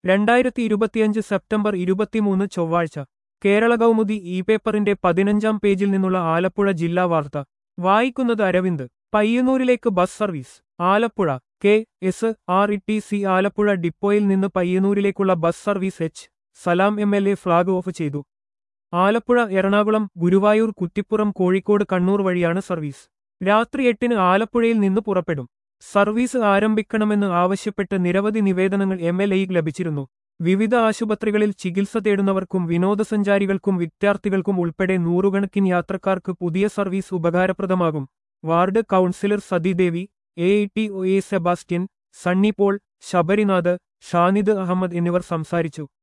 രണ്ടായിരത്തി ഇരുപത്തിയഞ്ച് സെപ്റ്റംബർ ഇരുപത്തിമൂന്ന് ചൊവ്വാഴ്ച കേരള കൗമുദി ഇ പേപ്പറിന്റെ പതിനഞ്ചാം പേജിൽ നിന്നുള്ള ആലപ്പുഴ ജില്ലാ വാർത്ത വായിക്കുന്നത് അരവിന്ദ് പയ്യന്നൂരിലേക്ക് bus service Alappuzha K S R T C സി ആലപ്പുഴ ഡിപ്പോയിൽ നിന്ന് പയ്യന്നൂരിലേക്കുള്ള bus service H Salam M L A flag off ചെയ്തു ആലപ്പുഴ എറണാകുളം ഗുരുവായൂർ കുറ്റിപ്പുറം കോഴിക്കോട് കണ്ണൂർ വഴിയാണ് സർവീസ് രാത്രി എട്ടിന് ആലപ്പുഴയിൽ നിന്ന് പുറപ്പെടും സർവീസ് ആരംഭിക്കണമെന്ന് ആവശ്യപ്പെട്ട് നിരവധി നിവേദനങ്ങൾ എം എൽ എയ്ക്ക് ലഭിച്ചിരുന്നു വിവിധ ആശുപത്രികളിൽ ചികിത്സ തേടുന്നവർക്കും വിനോദസഞ്ചാരികൾക്കും വിദ്യാർത്ഥികൾക്കും ഉൾപ്പെടെ നൂറുകണക്കിന് യാത്രക്കാർക്ക് പുതിയ സർവീസ് ഉപകാരപ്രദമാകും ward councillor Sathidevi A E T O A Sebastian Sunny Paul Sabarinath Shanid Ahmed എന്നിവർ സംസാരിച്ചു